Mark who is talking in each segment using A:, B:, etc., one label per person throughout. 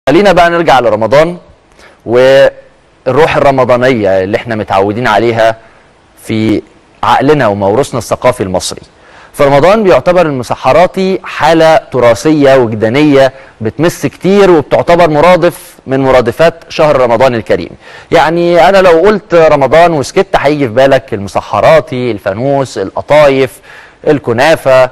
A: خلينا بقى نرجع لرمضان والروح الرمضانية اللي احنا متعودين عليها في عقلنا وموروثنا الثقافي المصري فرمضان بيعتبر المسحراتي حالة تراثية وجدانية بتمس كتير وبتعتبر مرادف من مرادفات شهر رمضان الكريم يعني أنا لو قلت رمضان وسكت هيجي في بالك المسحراتي الفانوس القطايف الكنافة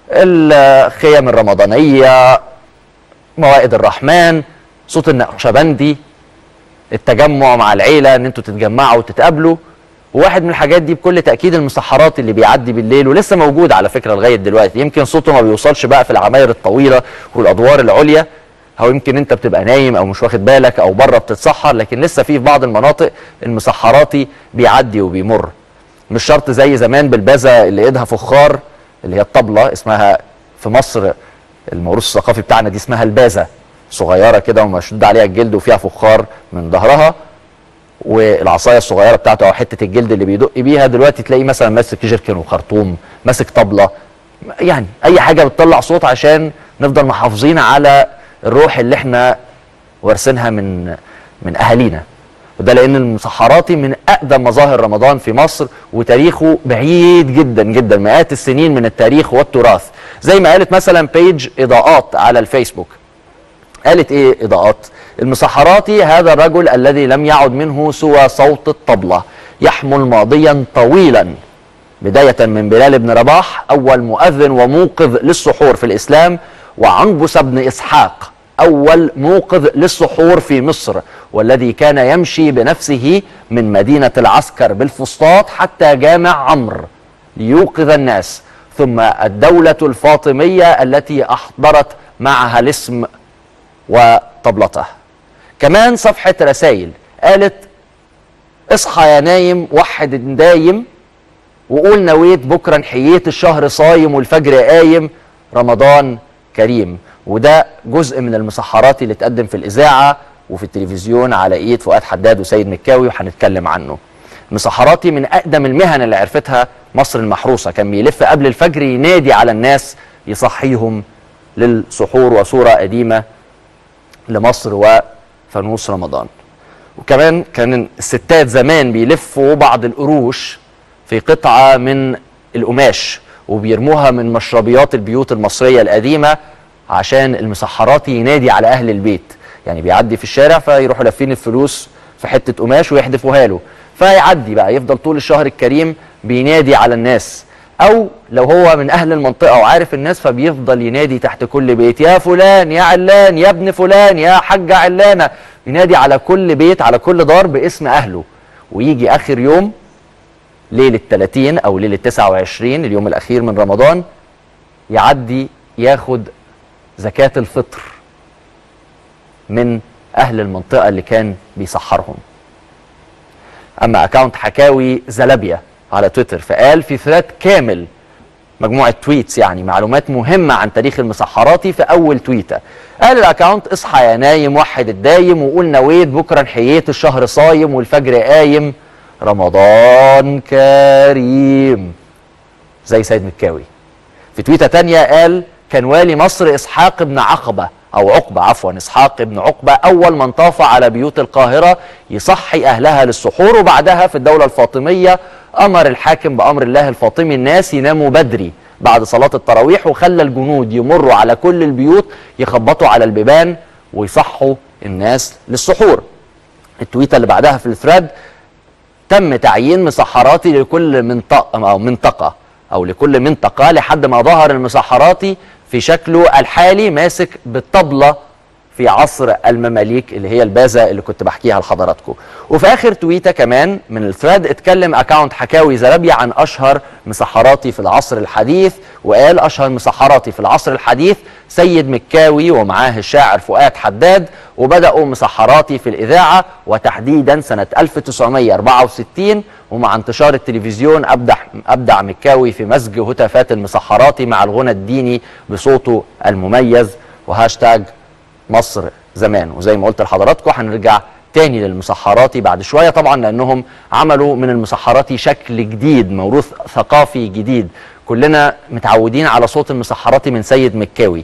A: الخيم الرمضانية موائد الرحمن صوت النقشبندي التجمع مع العيلة ان انتوا تتجمعوا وتتقابلوا وواحد من الحاجات دي بكل تأكيد المسحرات اللي بيعدي بالليل ولسه موجود على فكرة لغاية دلوقتي يمكن صوته ما بيوصلش بقى في العماير الطويلة والأدوار العليا أو يمكن أنت بتبقى نايم أو مش واخد بالك أو بره بتتسحر لكن لسه في في بعض المناطق المسحراتي بيعدي وبيمر مش شرط زي زمان بالبازة اللي ايدها فخار اللي هي الطبلة اسمها في مصر الموروث الثقافي بتاعنا دي اسمها البازة صغيرة كده ومشدود عليها الجلد وفيها فخار من ظهرها والعصايه الصغيره بتاعته او حته الجلد اللي بيدق بيها دلوقتي تلاقيه مثلا ماسك جيركن وخرطوم ماسك طبله يعني اي حاجه بتطلع صوت عشان نفضل محافظين على الروح اللي احنا وارثينها من من اهالينا وده لان المسحراتي من اقدم مظاهر رمضان في مصر وتاريخه بعيد جدا جدا مئات السنين من التاريخ والتراث زي ما قالت مثلا بيج اضاءات على الفيسبوك قالت ايه اضاءات المسحراتي هذا الرجل الذي لم يعد منه سوى صوت الطبلة يحمل ماضيا طويلا بداية من بلال بن رباح أول مؤذن وموقظ للسحور في الإسلام وعنبس بن إسحاق أول موقظ للسحور في مصر والذي كان يمشي بنفسه من مدينة العسكر بالفسطاط حتى جامع عمرو ليوقظ الناس ثم الدولة الفاطمية التي أحضرت معها الاسم وطبلته كمان صفحة رسائل قالت اصحى يا نايم وحد دايم وقول نويت بكرة نحييت الشهر صايم والفجر قايم رمضان كريم وده جزء من المسحرات اللي اتقدم في الإذاعة وفي التلفزيون على ايد فؤاد حداد وسيد مكاوي وهنتكلم عنه المسحراتي من أقدم المهن اللي عرفتها مصر المحروسة كان بيلف قبل الفجر ينادي على الناس يصحيهم للسحور وصورة قديمة لمصر وفانوس رمضان وكمان كان الستات زمان بيلفوا بعض القروش في قطعة من القماش وبيرموها من مشربيات البيوت المصرية القديمة عشان المسحراتي ينادي على أهل البيت يعني بيعدي في الشارع فيروحوا لافين الفلوس في حتة قماش ويحدفوها له فيعدي بقى يفضل طول الشهر الكريم بينادي على الناس او لو هو من اهل المنطقه وعارف الناس فبيفضل ينادي تحت كل بيت يا فلان يا علان يا ابن فلان يا حاجه علانه ينادي على كل بيت على كل دار باسم اهله ويجي اخر يوم ليله 30 او ليله 29 اليوم الاخير من رمضان يعدي ياخد زكاه الفطر من اهل المنطقه اللي كان بيسحرهم اما اكاونت حكاوي زلابيا على تويتر فقال في ثريد كامل مجموعه تويتس يعني معلومات مهمه عن تاريخ المسحراتي في اول تويته قال الاكونت اصحى يا نايم وحد الدايم وقول نويت بكره نحييت الشهر صايم والفجر قايم رمضان كريم زي سيد مكاوي في تويته تانية قال كان والي مصر اسحاق بن عقبه او عقبه عفوا اسحاق بن عقبه اول من طاف على بيوت القاهره يصحي اهلها للسحور وبعدها في الدوله الفاطميه امر الحاكم بامر الله الفاطمي الناس يناموا بدري بعد صلاه التراويح وخلى الجنود يمروا على كل البيوت يخبطوا على البيبان ويصحوا الناس للسحور التويته اللي بعدها في الثريد تم تعيين مسحراتي لكل منطقه او منطقه او لكل منطقه لحد ما ظهر المسحراتي في شكله الحالي ماسك بالطبله في عصر المماليك اللي هي البازة اللي كنت بحكيها لحضراتكم وفي اخر تويته كمان من الثريد اتكلم اكاونت حكاوي زرابيا عن اشهر مسحراتي في العصر الحديث وقال اشهر مسحراتي في العصر الحديث سيد مكاوي ومعاه الشاعر فؤاد حداد وبداوا مسحراتي في الاذاعه وتحديدا سنه 1964 ومع انتشار التلفزيون ابدع ابدع مكاوي في مزج هتافات المسحراتي مع الغنى الديني بصوته المميز وهاشتاج مصر زمان وزي ما قلت لحضراتكم هنرجع تاني للمسحراتي بعد شوية طبعا لأنهم عملوا من المسحراتي شكل جديد موروث ثقافي جديد كلنا متعودين على صوت المسحراتي من سيد مكاوي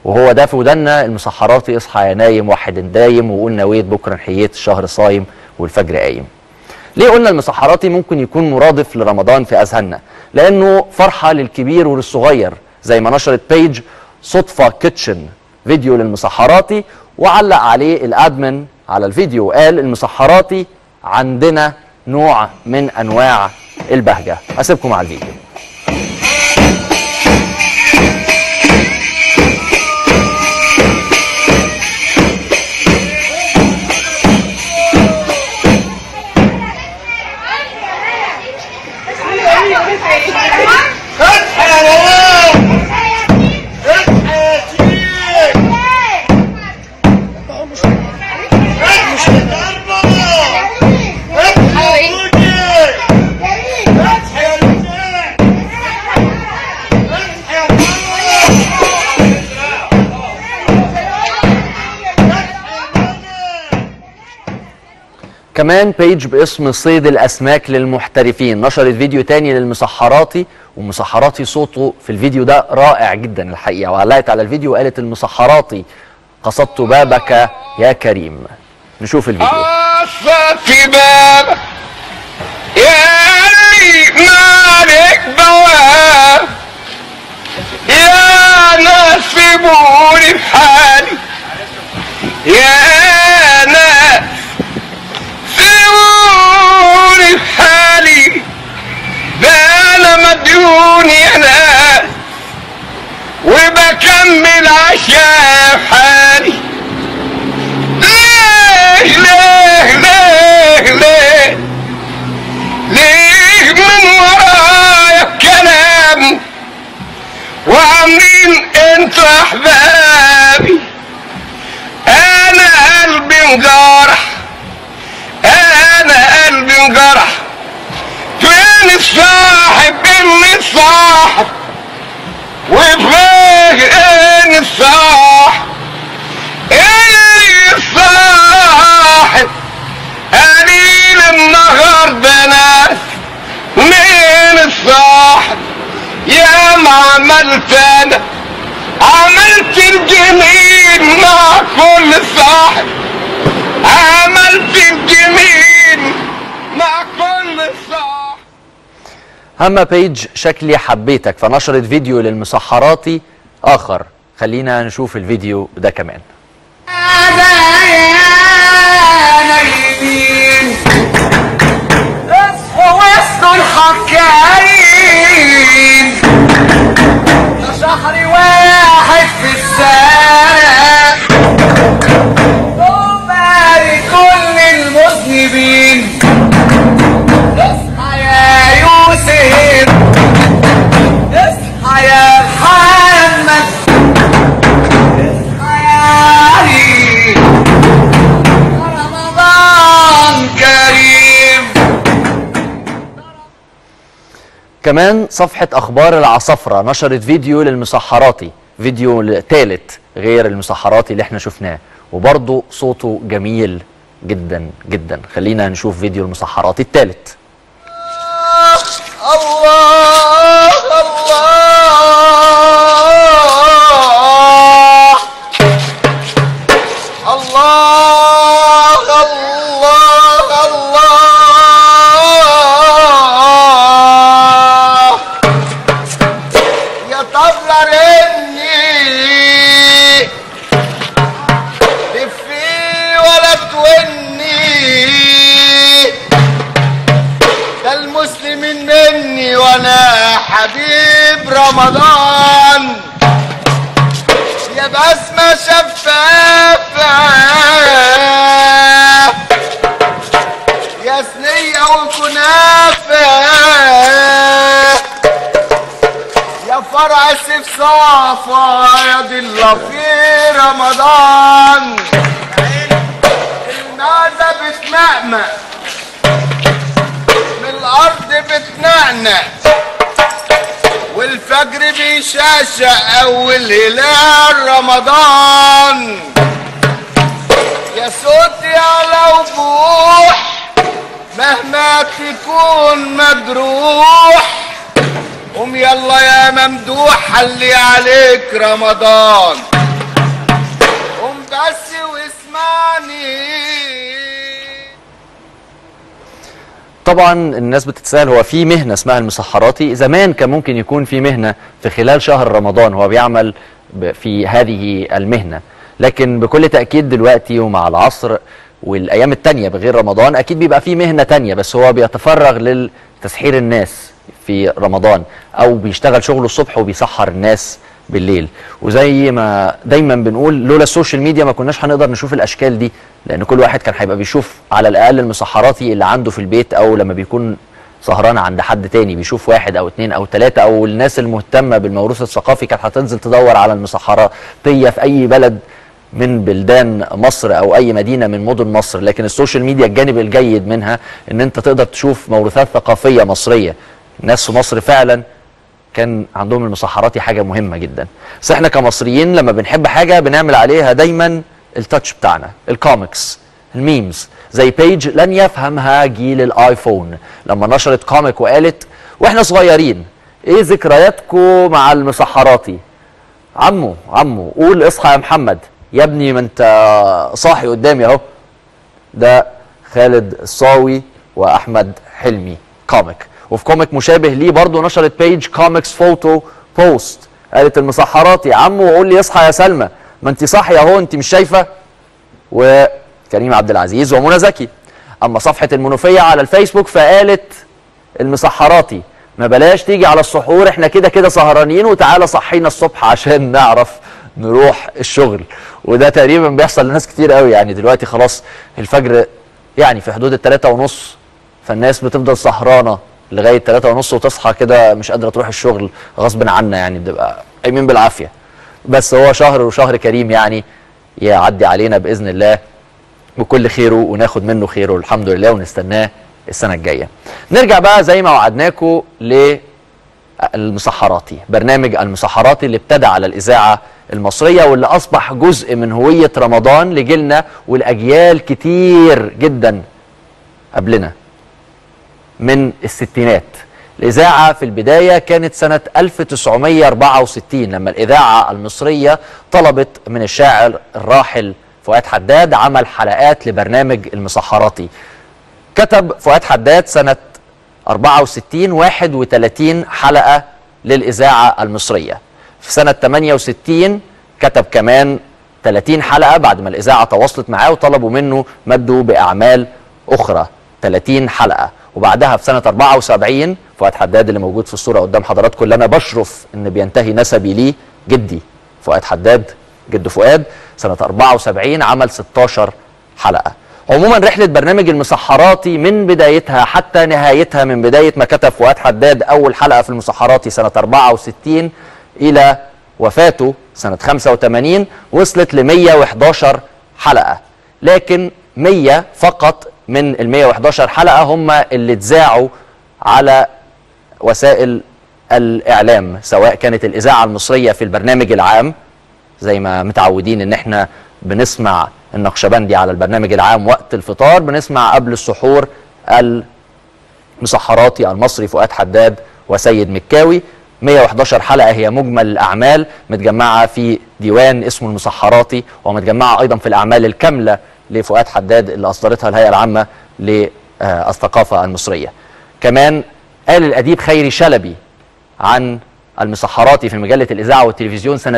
A: وهو ده في ودنا المسحراتي اصحى يا نايم واحد دايم وقول نويت بكره نحييت الشهر صايم والفجر قايم ليه قلنا المسحراتي ممكن يكون مرادف لرمضان في اذهاننا لانه فرحه للكبير وللصغير زي ما نشرت بيج صدفه كيتشن فيديو للمسحراتي وعلق عليه الادمن على الفيديو قال المسحراتي عندنا نوع من انواع البهجه اسيبكم على الفيديو
B: اصحى يا نوام اصحى يا شيخ اصحى يا ضربة اصحى يا بودي اصحى يا لسان اصحى يا
A: كمان بيج باسم صيد الاسماك للمحترفين نشرت فيديو تاني للمسحراتي ومسحراتي صوته في الفيديو ده رائع جدا الحقيقه وعلقت على الفيديو وقالت المسحراتي قصدت بابك يا كريم نشوف الفيديو
B: في بابك يا اللي مالك بواب يا ناس سيبوني بحالي يا ناس سيبوني بحالي ده انا مديون يا ناس وبكمل عشان حالي ليه ليه ليه ليه ليه من ورايا كلام وعاملين انتوا احبابي انا قلبي انجرح انا قلبي انجرح فين الصاحب اللي صاحب وفين الصاحب اللي صاحب قليل النهارده ناس مين الصاحب يا ما عملت انا عملت الجميل مع كل صاحب عملت الجميل مع كل صاحب
A: اما بيج شكلي حبيتك فنشرت فيديو للمسحراتي اخر خلينا نشوف الفيديو ده كمان
B: شهر واحد في السنة وبارك كل المذنبين اصحى يا يوسف اصحى يا محمد اصحى يا علي رمضان كريم
A: كمان صفحة أخبار العصفرة نشرت فيديو للمسحراتي فيديو تالت غير المسحراتي اللي احنا شفناه وبرضه صوته جميل جدا جدا خلينا نشوف فيديو المسحراتي التالت
B: الله الله الله الله الله يا طبلة رني لفي ولا توني ده المسلمين مني وانا حبيب رمضان يا بسمة شفافة يا سنية وكنافة يا فرع سيف صافا يا دي الله في رمضان المعزة بتمأمأ من الارض بتنعنع والفجر بيشاشع اول هلال رمضان يا صوتي على وضوح مهما تكون مجروح قوم يلا يا ممدوح حلي عليك رمضان
A: طبعا الناس بتتساءل هو في مهنه اسمها المسحراتي زمان كان ممكن يكون في مهنه في خلال شهر رمضان هو بيعمل ب- في هذه المهنه لكن بكل تاكيد دلوقتي ومع العصر والايام التانية بغير رمضان اكيد بيبقى في مهنه تانية بس هو بيتفرغ لتسحير الناس في رمضان او بيشتغل شغله الصبح وبيسحر الناس بالليل وزي ما دايما بنقول لولا السوشيال ميديا ما كناش هنقدر نشوف الاشكال دي لان كل واحد كان هيبقى بيشوف على الاقل المسحراتي اللي عنده في البيت او لما بيكون سهران عند حد تاني بيشوف واحد او اتنين او تلاتة او الناس المهتمة بالموروث الثقافي كانت هتنزل تدور على المسحراتية في اي بلد من بلدان مصر او اي مدينه من مدن مصر لكن السوشيال ميديا الجانب الجيد منها ان انت تقدر تشوف موروثات ثقافيه مصريه الناس في مصر فعلا كان عندهم المسحراتي حاجه مهمه جدا بس احنا كمصريين لما بنحب حاجه بنعمل عليها دايما التاتش بتاعنا الكوميكس الميمز زي بيج لن يفهمها جيل الايفون لما نشرت كوميك وقالت واحنا صغيرين ايه ذكرياتكم مع المسحراتي عمو عمو قول اصحى يا محمد يا ابني ما انت صاحي قدامي اهو ده خالد الصاوي واحمد حلمي كوميك وفي كوميك مشابه ليه برضه نشرت بيج كوميكس فوتو بوست قالت المسحراتي عمو قول لي اصحى يا سلمى ما انت صاحيه اهو انت مش شايفه وكريم عبد العزيز ومنى زكي اما صفحه المنوفيه على الفيسبوك فقالت المسحراتي ما بلاش تيجي على السحور احنا كده كده سهرانين وتعالى صحينا الصبح عشان نعرف نروح الشغل وده تقريبا بيحصل لناس كتير قوي يعني دلوقتي خلاص الفجر يعني في حدود التلاتة ونص فالناس بتفضل سهرانة لغاية تلاتة ونص وتصحى كده مش قادرة تروح الشغل غصب عنا يعني بتبقى قايمين بالعافية بس هو شهر وشهر كريم يعني يعدي علينا بإذن الله بكل خيره وناخد منه خيره الحمد لله ونستناه السنة الجاية نرجع بقى زي ما وعدناكم للمسحراتي برنامج المسحراتي اللي ابتدى على الإذاعة المصرية واللي أصبح جزء من هوية رمضان لجيلنا والأجيال كتير جدا قبلنا من الستينات الإذاعة في البداية كانت سنة 1964 لما الإذاعة المصرية طلبت من الشاعر الراحل فؤاد حداد عمل حلقات لبرنامج المسحراتي كتب فؤاد حداد سنة 64 31 حلقة للإذاعة المصرية في سنة 68 كتب كمان 30 حلقة بعد ما الإذاعة تواصلت معاه وطلبوا منه مده بأعمال أخرى 30 حلقة وبعدها في سنة 74 فؤاد حداد اللي موجود في الصورة قدام حضراتكم اللي أنا بشرف إن بينتهي نسبي ليه جدي فؤاد حداد جد فؤاد سنة 74 عمل 16 حلقة عموما رحلة برنامج المسحراتي من بدايتها حتى نهايتها من بداية ما كتب فؤاد حداد أول حلقة في المسحراتي سنة 64 إلى وفاته سنة 85 وصلت ل 111 حلقة لكن 100 فقط من ال 111 حلقة هم اللي اتذاعوا على وسائل الإعلام سواء كانت الإذاعة المصرية في البرنامج العام زي ما متعودين ان احنا بنسمع النقشبندي على البرنامج العام وقت الفطار بنسمع قبل السحور المسحراتي المصري فؤاد حداد وسيد مكاوي 111 حلقة هي مجمل الأعمال متجمعة في ديوان اسمه المسحراتي ومتجمعة أيضا في الأعمال الكاملة لفؤاد حداد اللي أصدرتها الهيئة العامة للثقافة المصرية كمان قال الأديب خيري شلبي عن المسحراتي في مجلة الإذاعة والتلفزيون سنة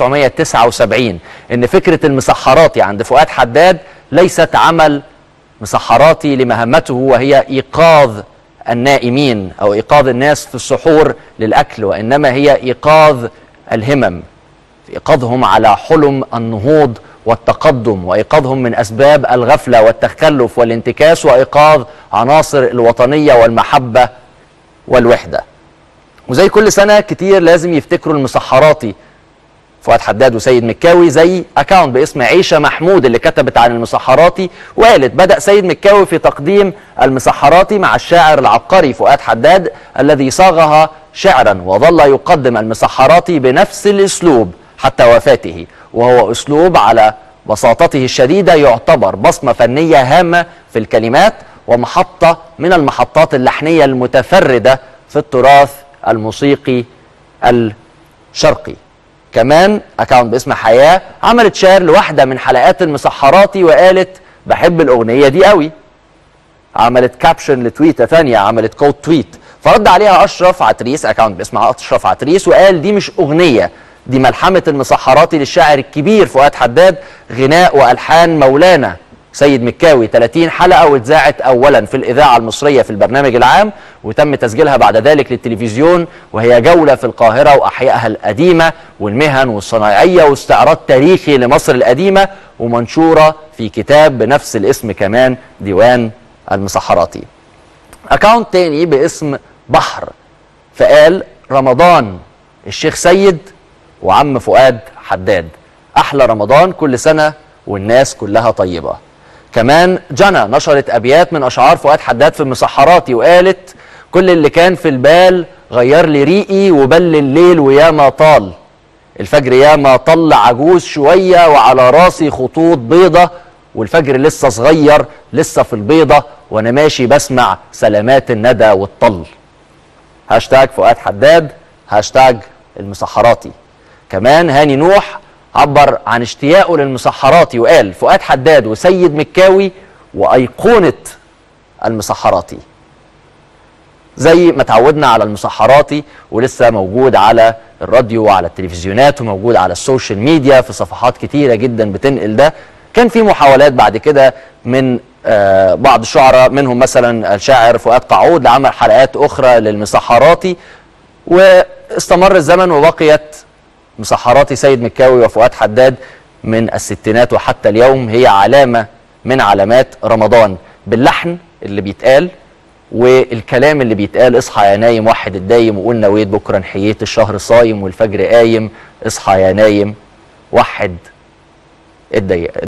A: 1979 إن فكرة المسحراتي عند فؤاد حداد ليست عمل مسحراتي لمهمته وهي إيقاظ النائمين أو إيقاظ الناس في السحور للأكل وإنما هي إيقاظ الهمم إيقاظهم على حلم النهوض والتقدم وإيقاظهم من أسباب الغفلة والتخلف والانتكاس وإيقاظ عناصر الوطنية والمحبة والوحدة وزي كل سنه كتير لازم يفتكروا المسحراتي فؤاد حداد وسيد مكاوي زي اكاونت باسم عيشه محمود اللي كتبت عن المسحراتي وقالت بدا سيد مكاوي في تقديم المسحراتي مع الشاعر العبقري فؤاد حداد الذي صاغها شعرا وظل يقدم المسحراتي بنفس الاسلوب حتى وفاته وهو اسلوب على بساطته الشديده يعتبر بصمه فنيه هامه في الكلمات ومحطه من المحطات اللحنيه المتفرده في التراث الموسيقي الشرقي كمان اكاونت باسم حياه عملت شير لواحده من حلقات المسحراتي وقالت بحب الاغنيه دي قوي عملت كابشن لتويته ثانيه عملت كود تويت فرد عليها اشرف عتريس اكونت باسم اشرف عتريس وقال دي مش اغنيه دي ملحمه المسحراتي للشاعر الكبير فؤاد حداد غناء والحان مولانا سيد مكاوي 30 حلقه واتذاعت اولا في الاذاعه المصريه في البرنامج العام وتم تسجيلها بعد ذلك للتلفزيون وهي جوله في القاهره واحيائها القديمه والمهن والصنايعيه واستعراض تاريخي لمصر القديمه ومنشوره في كتاب بنفس الاسم كمان ديوان المسحراتي. اكونت تاني باسم بحر فقال رمضان الشيخ سيد وعم فؤاد حداد احلى رمضان كل سنه والناس كلها طيبه. كمان جنى نشرت ابيات من اشعار فؤاد حداد في المسحراتي وقالت كل اللي كان في البال غير لي ريقي وبل الليل وياما طال الفجر ياما طل عجوز شويه وعلى راسي خطوط بيضه والفجر لسه صغير لسه في البيضه وانا ماشي بسمع سلامات الندى والطل هاشتاج فؤاد حداد هاشتاج المسحراتي كمان هاني نوح عبر عن اشتياقه للمسحراتي وقال فؤاد حداد وسيد مكاوي وأيقونة المسحراتي زي ما تعودنا على المسحراتي ولسه موجود على الراديو وعلى التلفزيونات وموجود على السوشيال ميديا في صفحات كتيرة جدا بتنقل ده كان في محاولات بعد كده من آه بعض الشعراء منهم مثلا الشاعر فؤاد قعود لعمل حلقات أخرى للمسحراتي واستمر الزمن وبقيت مسحراتي سيد مكاوي وفؤاد حداد من الستينات وحتى اليوم هي علامة من علامات رمضان باللحن اللي بيتقال والكلام اللي بيتقال اصحى يا نايم وحد الدايم وقول نويت بكره نحييت الشهر صايم والفجر قايم اصحى يا نايم وحد الدايم